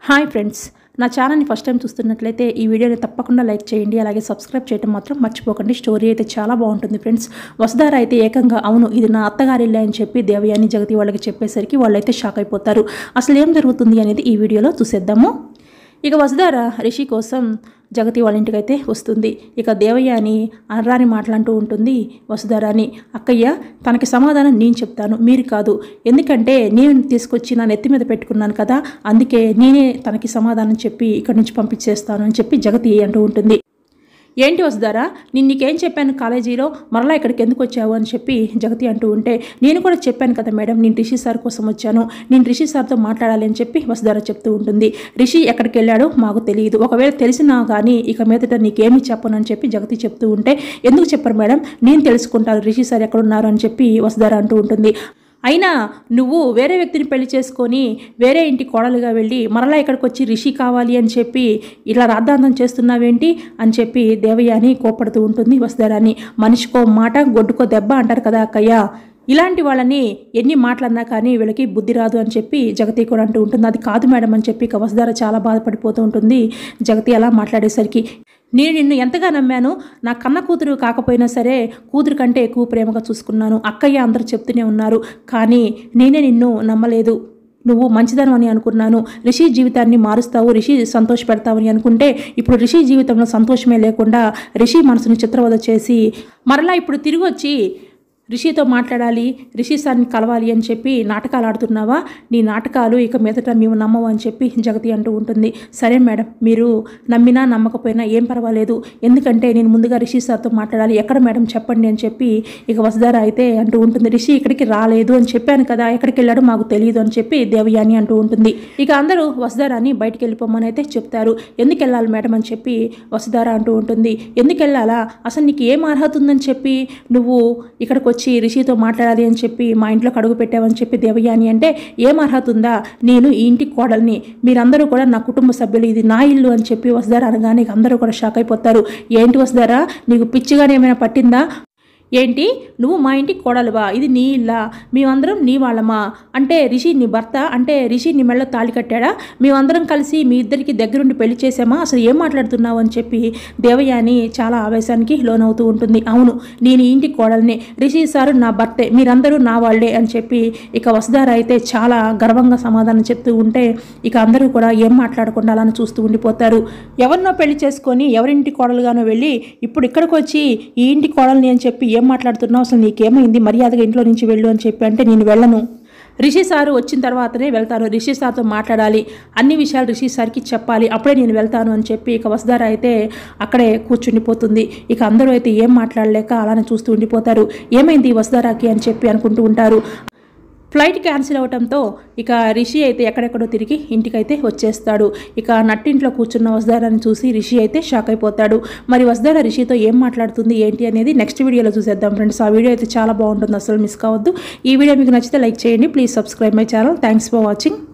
hi friends నా ఛానల్ని first time చూస్తున్నట్లయితే ఈ వీడియోని తప్పకుండా లైక్ చేయండి అలాగే సబ్స్క్రైబ్ చేయడం మాత్రం మర్చిపోకండి స్టోరీ అయితే చాలా బాగుంటుంది ఫ్రెండ్స్ వసుధార అయితే ఏకంగా అవును ఇది నా అత్తగారి ఇల్లే అని చెప్పి దేవయాని జగతి వాళ్ళకి చెప్పేసరికి వాళ్ళైతే షాక్ అయిపోతారు అసలు ఏం జరుగుతుంది అనేది ఈ వీడియోలో చూసేద్దాము ఇక వసుధార రిషి కోసం జగతి వాళ్ళ ఇంటికి అయితే వస్తుంది ఇక దేవయ్యని అర్రాని మాట్లాడుతూ ఉంటుంది వసుధారాని అక్కయ్య తనకి సమాధానం నేను చెప్తాను మీరు కాదు ఎందుకంటే నేను తీసుకొచ్చి నా నెత్తి మీద పెట్టుకున్నాను కదా అందుకే నేనే తనకి సమాధానం చెప్పి ఇక్కడి నుంచి పంపించేస్తాను అని చెప్పి జగతి అంటూ ఉంటుంది ఏంటి వసుధారా నేను నీకేం చెప్పాను కాలేజీలో మరలా ఇక్కడికి ఎందుకు వచ్చావు అని చెప్పి జగతి అంటూ ఉంటే నేను కూడా చెప్పాను కదా మేడం నేను రిషి సార్ కోసం వచ్చాను నేను రిషి సార్తో మాట్లాడాలి అని చెప్పి వసుధార చెప్తూ ఉంటుంది రిషి ఎక్కడికి వెళ్ళాడో మాకు తెలియదు ఒకవేళ తెలిసినా కానీ ఇక మీదట నీకేమీ చెప్పను అని చెప్పి జగతి చెప్తూ ఉంటే ఎందుకు చెప్పరు మేడం నేను తెలుసుకుంటాను రిషి సార్ ఎక్కడున్నారు అని చెప్పి వసుధార అంటూ ఉంటుంది అయినా నువ్వు వేరే వ్యక్తిని పెళ్లి చేసుకొని వేరే ఇంటి కోడలుగా వెళ్ళి మరలా ఇక్కడికి వచ్చి రిషి కావాలి అని చెప్పి ఇలా రాద్ధాంతం చేస్తున్నావేంటి అని చెప్పి దేవయాని కోపడుతూ ఉంటుంది వసుధారాని మనిషికో మాట గొడ్డుకో దెబ్బ అంటారు కదా అక్కయ్య ఇలాంటి వాళ్ళని ఎన్ని మాటలన్నా కానీ వీళ్ళకి బుద్ధి రాదు అని చెప్పి జగతి కూడా అంటూ ఉంటుంది అది కాదు మేడం అని చెప్పి ఇక వసుధార చాలా బాధపడిపోతూ ఉంటుంది జగతి అలా మాట్లాడేసరికి నేను నిన్ను ఎంతగా నమ్మాను నా కన్న కూతురు కాకపోయినా సరే కూతురు కంటే ఎక్కువ ప్రేమగా చూసుకున్నాను అక్కయ్య అందరూ చెప్తూనే ఉన్నారు కానీ నేనే నిన్ను నమ్మలేదు నువ్వు మంచిదనం అని అనుకున్నాను రిషి జీవితాన్ని మారుస్తావు రిషి సంతోష పెడతావని అనుకుంటే ఇప్పుడు రిషి జీవితంలో సంతోషమే లేకుండా రిషి మనసుని చిత్రవద చేసి మరలా ఇప్పుడు తిరిగి వచ్చి రిషితో మాట్లాడాలి రిషి సార్ని కలవాలి అని చెప్పి నాటకాలు ఆడుతున్నావా నీ నాటకాలు ఇక మీదట మేము నమ్మవు అని చెప్పి జగతి అంటూ ఉంటుంది సరే మేడం మీరు నమ్మినా నమ్మకపోయినా ఏం పర్వాలేదు ఎందుకంటే నేను ముందుగా రిషి సార్తో మాట్లాడాలి ఎక్కడ మేడం చెప్పండి అని చెప్పి ఇక వసుధార అయితే అంటూ ఉంటుంది రిషి ఇక్కడికి రాలేదు అని చెప్పాను కదా ఎక్కడికి వెళ్ళాడో మాకు తెలియదు అని చెప్పి దేవయాని అంటూ ఉంటుంది ఇక అందరూ వసుధారాని బయటికి వెళ్ళిపోమని అయితే చెప్తారు ఎందుకు వెళ్ళాలి మేడం అని చెప్పి వసుధార అంటూ ఉంటుంది ఎందుకు వెళ్ళాలా అసలు నీకు ఏం అర్హత ఉందని చెప్పి నువ్వు ఇక్కడికి వచ్చి రిషితో మాట్లాడాలి అని చెప్పి మా ఇంట్లోకి అడుగు పెట్టావని చెప్పి దేవయాని అంటే ఏం అర్హత ఉందా నేను ఈ ఇంటి కోడల్ని మీరందరూ కూడా నా కుటుంబ సభ్యులు ఇది నా ఇల్లు అని చెప్పి వసుధార అనగానే ఇక అందరూ కూడా షాక్ అయిపోతారు ఏంటి వసుధారా నీకు పిచ్చిగానే ఏమైనా పట్టిందా ఏంటి నువ్వు మా ఇంటికి కోడలువా ఇది నీ ఇల్లా మేమందరం నీ వాళ్ళమా అంటే రిషి నీ భర్త అంటే రిషి నీ మెళ్ళ తాళి కట్టాడా మేమందరం కలిసి మీ ఇద్దరికి దగ్గరుండి పెళ్లి చేసామా అసలు ఏం మాట్లాడుతున్నావు అని చెప్పి దేవయాని చాలా ఆవేశానికి లోనవుతూ ఉంటుంది అవును నేను ఈ ఇంటికి కోడల్ని రిషి సారు నా భర్తే మీరందరూ నా వాళ్ళే అని చెప్పి ఇక వసుధార అయితే చాలా గర్వంగా సమాధానం చెప్తూ ఉంటే ఇక అందరూ కూడా ఏం మాట్లాడకుండా అలానే చూస్తూ ఉండిపోతారు ఎవరినో పెళ్లి చేసుకొని ఎవరింటి కోడలుగానో వెళ్ళి ఇప్పుడు ఇక్కడికి వచ్చి ఈ ఇంటి కోడల్ని అని చెప్పి ఏం మాట్లాడుతున్నావు అసలు నీకేమైంది మర్యాదగా ఇంట్లో నుంచి వెళ్ళు అని చెప్పి అంటే నేను వెళ్ళను రిషి సారు వచ్చిన తర్వాతనే వెళ్తాను రిషి సార్తో మాట్లాడాలి అన్ని విషయాలు రిషి సార్కి చెప్పాలి అప్పుడే నేను వెళ్తాను అని చెప్పి ఇక వసుధార అయితే అక్కడే కూర్చుండిపోతుంది ఇక అందరూ అయితే ఏం మాట్లాడలేక అలానే చూస్తూ ఉండిపోతారు ఏమైంది ఈ వసుధారాకి అని చెప్పి అనుకుంటూ ఉంటారు ఫ్లైట్ క్యాన్సిల్ అవడంతో ఇక రిషి అయితే ఎక్కడెక్కడో తిరిగి ఇంటికైతే వచ్చేస్తాడు ఇక నట్టింట్లో కూర్చున్న వసుధారాన్ని చూసి రిషి అయితే షాక్ అయిపోతాడు మరి వసుధార రిషితో ఏం మాట్లాడుతుంది ఏంటి అనేది నెక్స్ట్ వీడియోలో చూసేద్దాం ఫ్రెండ్స్ ఆ వీడియో అయితే చాలా బాగుంటుంది అసలు మిస్ కావద్దు ఈ వీడియో మీకు నచ్చితే లైక్ చేయండి please subscribe my channel thanks for watching